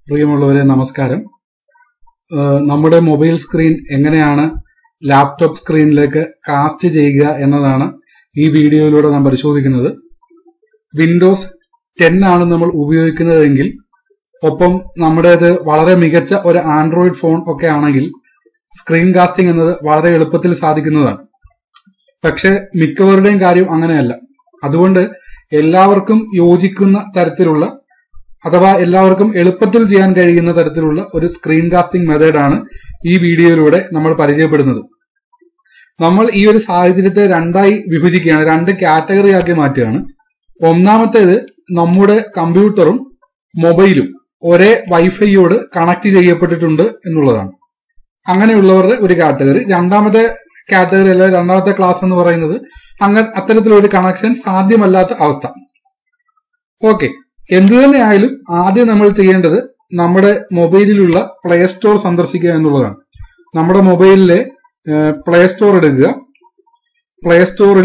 പ്രിയമുള്ളവരെ നമസ്കാരം ഏഹ് നമ്മുടെ മൊബൈൽ സ്ക്രീൻ എങ്ങനെയാണ് ലാപ്ടോപ്പ് സ്ക്രീനിലേക്ക് കാസ്റ്റ് ചെയ്യുക എന്നതാണ് ഈ വീഡിയോയിലൂടെ നാം പരിശോധിക്കുന്നത് വിൻഡോസ് ടെൻ ആണ് നമ്മൾ ഉപയോഗിക്കുന്നതെങ്കിൽ ഒപ്പം നമ്മുടേത് വളരെ മികച്ച ഒരു ആൻഡ്രോയിഡ് ഫോൺ ഒക്കെ ആണെങ്കിൽ സ്ക്രീൻ കാസ്റ്റിംഗ് എന്നത് വളരെ എളുപ്പത്തിൽ സാധിക്കുന്നതാണ് പക്ഷെ മിക്കവരുടെയും കാര്യം അങ്ങനെയല്ല അതുകൊണ്ട് എല്ലാവർക്കും യോജിക്കുന്ന തരത്തിലുള്ള അഥവാ എല്ലാവർക്കും എളുപ്പത്തിൽ ചെയ്യാൻ കഴിയുന്ന തരത്തിലുള്ള ഒരു സ്ക്രീൻ കാസ്റ്റിംഗ് മെത്തേഡാണ് ഈ വീഡിയോയിലൂടെ നമ്മൾ പരിചയപ്പെടുന്നത് നമ്മൾ ഈ ഒരു സാഹചര്യത്തെ രണ്ടായി വിഭജിക്കുകയാണ് രണ്ട് കാറ്റഗറി ആക്കി മാറ്റുകയാണ് ഒന്നാമത്തേത് നമ്മുടെ കമ്പ്യൂട്ടറും മൊബൈലും ഒരേ വൈഫൈയോട് കണക്ട് ചെയ്യപ്പെട്ടിട്ടുണ്ട് എന്നുള്ളതാണ് അങ്ങനെയുള്ളവരുടെ ഒരു കാറ്റഗറി രണ്ടാമത്തെ കാറ്റഗറി അല്ല രണ്ടാമത്തെ ക്ലാസ് എന്ന് പറയുന്നത് അങ്ങനെ അത്തരത്തിലൊരു കണക്ഷൻ സാധ്യമല്ലാത്ത അവസ്ഥ ഓക്കെ എന്തു തന്നെയായാലും ആദ്യം നമ്മൾ ചെയ്യേണ്ടത് നമ്മുടെ മൊബൈലിലുള്ള പ്ലേ സ്റ്റോർ സന്ദർശിക്കുക എന്നുള്ളതാണ് നമ്മുടെ മൊബൈലിലെ പ്ലേ സ്റ്റോർ എടുക്കുക പ്ലേ സ്റ്റോറിൽ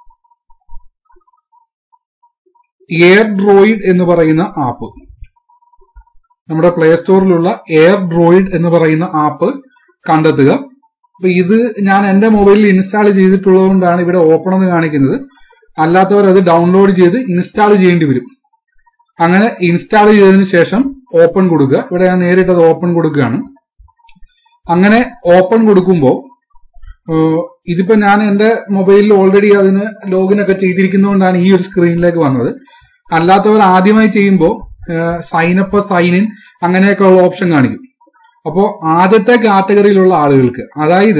എയർ ഡ്രോയിഡ് എന്ന് പറയുന്ന ആപ്പ് നമ്മുടെ പ്ലേ സ്റ്റോറിലുള്ള എയർ ഡ്രോയിഡ് എന്ന് പറയുന്ന ആപ്പ് കണ്ടെത്തുക അപ്പൊ ഇത് ഞാൻ എന്റെ മൊബൈലിൽ ഇൻസ്റ്റാൾ ചെയ്തിട്ടുള്ളത് കൊണ്ടാണ് ഇവിടെ ഓപ്പൺ എന്ന് കാണിക്കുന്നത് അല്ലാത്തവർ അത് ഡൗൺലോഡ് ചെയ്ത് ഇൻസ്റ്റാൾ ചെയ്യേണ്ടി വരും അങ്ങനെ ഇൻസ്റ്റാൾ ചെയ്തതിന് ശേഷം ഓപ്പൺ കൊടുക്കുക ഇവിടെ ഞാൻ നേരിട്ട് അത് ഓപ്പൺ കൊടുക്കുകയാണ് അങ്ങനെ ഓപ്പൺ കൊടുക്കുമ്പോൾ ഇതിപ്പോ ഞാൻ എന്റെ മൊബൈലിൽ ഓൾറെഡി അതിന് ലോഗിൻ ഒക്കെ ചെയ്തിരിക്കുന്നതുകൊണ്ടാണ് ഈ ഒരു സ്ക്രീനിലേക്ക് വന്നത് അല്ലാത്തവർ ആദ്യമായി ചെയ്യുമ്പോൾ സൈൻ അപ്പ് സൈൻ ഇൻ അങ്ങനെയൊക്കെയുള്ള ഓപ്ഷൻ കാണിക്കും അപ്പോൾ ആദ്യത്തെ കാറ്റഗറിയിലുള്ള ആളുകൾക്ക് അതായത്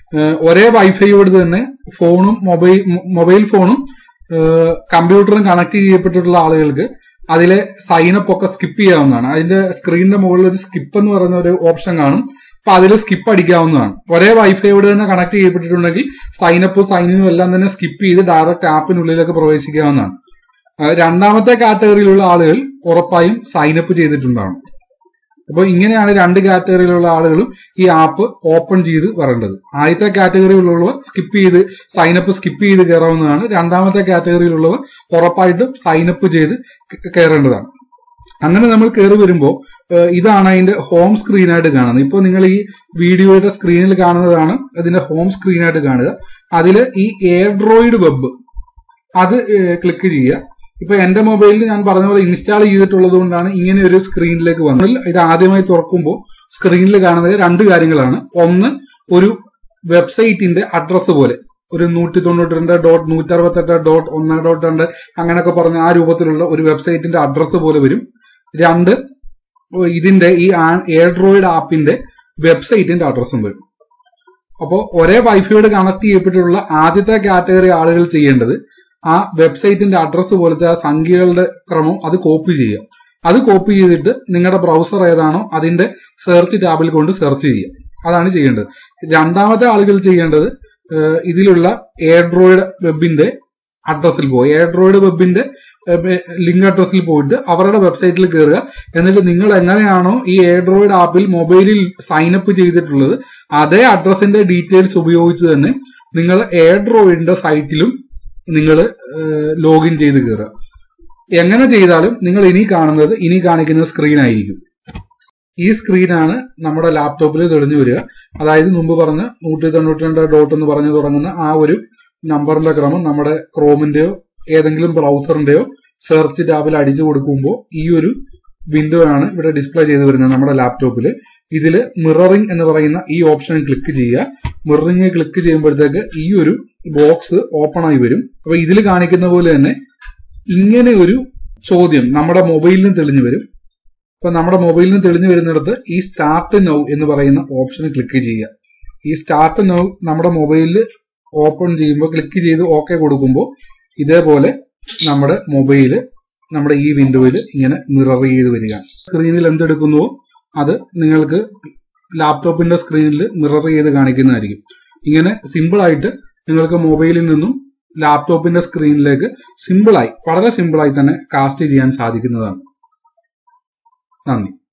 ഒരേ വൈഫൈയോട് തന്നെ ഫോണും മൊബൈൽ മൊബൈൽ ഫോണും കമ്പ്യൂട്ടറും കണക്ട് ചെയ്യപ്പെട്ടിട്ടുള്ള ആളുകൾക്ക് അതിലെ സൈനപ്പ് ഒക്കെ സ്കിപ്പ് ചെയ്യാവുന്നതാണ് അതിന്റെ സ്ക്രീനിന്റെ മുകളിൽ ഒരു സ്കിപ്പ് എന്ന് പറയുന്ന ഒരു ഓപ്ഷൻ കാണും അപ്പൊ അതിൽ സ്കിപ്പ് അടിക്കാവുന്നതാണ് ഒരേ വൈഫൈയോട് തന്നെ കണക്ട് ചെയ്യപ്പെട്ടിട്ടുണ്ടെങ്കിൽ സൈനപ്പും സൈനിനും എല്ലാം തന്നെ സ്കിപ്പ് ചെയ്ത് ഡയറക്റ്റ് ആപ്പിനുള്ളിലേക്ക് പ്രവേശിക്കാവുന്നതാണ് രണ്ടാമത്തെ കാറ്റഗറിയിലുള്ള ആളുകൾ ഉറപ്പായും സൈനപ്പ് ചെയ്തിട്ടുണ്ടാവണം അപ്പോൾ ഇങ്ങനെയാണ് രണ്ട് കാറ്റഗറിയിലുള്ള ആളുകളും ഈ ആപ്പ് ഓപ്പൺ ചെയ്ത് വരേണ്ടത് ആദ്യത്തെ കാറ്റഗറിയിലുള്ളവർ സ്കിപ്പ് ചെയ്ത് സൈനപ്പ് സ്കിപ്പ് ചെയ്ത് കയറാവുന്നതാണ് രണ്ടാമത്തെ കാറ്റഗറിയിലുള്ളവർ ഉറപ്പായിട്ടും സൈനപ്പ് ചെയ്ത് കയറേണ്ടതാണ് അങ്ങനെ നമ്മൾ കയറി വരുമ്പോൾ ഇതാണ് അതിന്റെ ഹോം സ്ക്രീനായിട്ട് കാണുന്നത് ഇപ്പോൾ നിങ്ങൾ ഈ വീഡിയോയുടെ സ്ക്രീനിൽ കാണുന്നതാണ് അതിന്റെ ഹോം സ്ക്രീനായിട്ട് കാണുക അതിൽ ഈ എയർഡ്രോയിഡ് വെബ് അത് ക്ലിക്ക് ചെയ്യുക ഇപ്പൊ എന്റെ മൊബൈലിൽ ഞാൻ പറഞ്ഞ പോലെ ഇൻസ്റ്റാൾ ചെയ്തിട്ടുള്ളത് കൊണ്ടാണ് ഇങ്ങനെ ഒരു സ്ക്രീനിലേക്ക് വന്നത് ഇത് ആദ്യമായി തുറക്കുമ്പോൾ സ്ക്രീനിൽ കാണുന്നത് രണ്ട് കാര്യങ്ങളാണ് ഒന്ന് ഒരു വെബ്സൈറ്റിന്റെ അഡ്രസ്സ് പോലെ ഒരു നൂറ്റി തൊണ്ണൂറ്റി രണ്ട് ഡോട്ട് നൂറ്റി അറുപത്തെട്ട് ഡോട്ട് ഒന്ന് ഡോട്ട് രണ്ട് അങ്ങനെയൊക്കെ പറഞ്ഞ ആ രൂപത്തിലുള്ള ഒരു വെബ്സൈറ്റിന്റെ അഡ്രസ്സ് പോലെ വരും രണ്ട് ഇതിന്റെ ഈ എയർഡ്രോയിഡ് ആപ്പിന്റെ വെബ്സൈറ്റിന്റെ അഡ്രസ്സും വരും അപ്പോൾ ഒരേ വൈഫൈയോട് കണക്ട് ചെയ്യപ്പെട്ടിട്ടുള്ള ആദ്യത്തെ കാറ്റഗറി ആളുകൾ ചെയ്യേണ്ടത് ആ വെബ്സൈറ്റിന്റെ അഡ്രസ്സ് പോലത്തെ ആ സംഖ്യകളുടെ ക്രമം അത് കോപ്പി ചെയ്യുക അത് കോപ്പി ചെയ്തിട്ട് നിങ്ങളുടെ ബ്രൗസർ ഏതാണോ അതിന്റെ സെർച്ച് ടാബിൽ കൊണ്ട് സെർച്ച് ചെയ്യുക അതാണ് ചെയ്യേണ്ടത് രണ്ടാമത്തെ ആളുകൾ ചെയ്യേണ്ടത് ഇതിലുള്ള എയർഡ്രോയിഡ് വെബിന്റെ അഡ്രസ്സിൽ പോകുക എയർഡ്രോയിഡ് വെബിന്റെ ലിങ്ക് അഡ്രസ്സിൽ പോയിട്ട് അവരുടെ വെബ്സൈറ്റിൽ കയറുക എന്നിട്ട് നിങ്ങൾ എങ്ങനെയാണോ ഈ എയർഡ്രോയിഡ് ആപ്പിൽ മൊബൈലിൽ സൈനപ്പ് ചെയ്തിട്ടുള്ളത് അതേ അഡ്രസ്സിന്റെ ഡീറ്റെയിൽസ് ഉപയോഗിച്ച് തന്നെ നിങ്ങൾ എയർഡ്രോയിഡിന്റെ സൈറ്റിലും നിങ്ങൾ ലോഗിൻ ചെയ്ത് കയറുക എങ്ങനെ ചെയ്താലും നിങ്ങൾ ഇനി കാണുന്നത് ഇനി കാണിക്കുന്ന സ്ക്രീൻ ആയിരിക്കും ഈ സ്ക്രീനാണ് നമ്മുടെ ലാപ്ടോപ്പിൽ തെളിഞ്ഞു വരിക അതായത് മുമ്പ് പറഞ്ഞ നൂറ്റി തൊണ്ണൂറ്റി രണ്ട് ഡോട്ട് എന്ന് പറഞ്ഞു തുടങ്ങുന്ന ആ ഒരു നമ്പറിന്റെ ക്രമം നമ്മുടെ ക്രോമിന്റെയോ ഏതെങ്കിലും ബ്രൗസറിന്റെയോ സെർച്ച് ടാബിൽ അടിച്ചു കൊടുക്കുമ്പോൾ ഈ ഒരു വിൻഡോ ആണ് ഇവിടെ ഡിസ്പ്ലേ ചെയ്ത് വരുന്നത് നമ്മുടെ ലാപ്ടോപ്പിൽ ഇതിൽ മിററിംഗ് എന്ന് പറയുന്ന ഈ ഓപ്ഷൻ ക്ലിക്ക് ചെയ്യുക മിററിംഗ് ക്ലിക്ക് ചെയ്യുമ്പോഴത്തേക്ക് ഈ ഒരു ബോക്സ് ഓപ്പൺ ആയി വരും അപ്പൊ ഇതിൽ കാണിക്കുന്ന പോലെ തന്നെ ഇങ്ങനെ ഒരു ചോദ്യം നമ്മുടെ മൊബൈലിന് തെളിഞ്ഞു വരും അപ്പൊ നമ്മുടെ മൊബൈലിന് തെളിഞ്ഞു വരുന്നിടത്ത് ഈ സ്റ്റാർട്ട് നൗ എന്ന് പറയുന്ന ഓപ്ഷൻ ക്ലിക്ക് ചെയ്യുക ഈ സ്റ്റാർട്ട് നൗ നമ്മുടെ മൊബൈലിൽ ഓപ്പൺ ചെയ്യുമ്പോൾ ക്ലിക്ക് ചെയ്ത് ഓക്കെ കൊടുക്കുമ്പോൾ ഇതേപോലെ നമ്മുടെ മൊബൈല് നമ്മുടെ ഈ വിൻഡോയിൽ ഇങ്ങനെ മിറർ ചെയ്ത് വരിക സ്ക്രീനിൽ എന്തെടുക്കുന്നുവോ അത് നിങ്ങൾക്ക് ലാപ്ടോപ്പിന്റെ സ്ക്രീനിൽ മിറർ ചെയ്ത് കാണിക്കുന്നതായിരിക്കും ഇങ്ങനെ സിമ്പിൾ ആയിട്ട് നിങ്ങൾക്ക് മൊബൈലിൽ നിന്നും ലാപ്ടോപ്പിന്റെ സ്ക്രീനിലേക്ക് സിമ്പിളായി വളരെ സിമ്പിളായി തന്നെ കാസ്റ്റ് ചെയ്യാൻ സാധിക്കുന്നതാണ് നന്ദി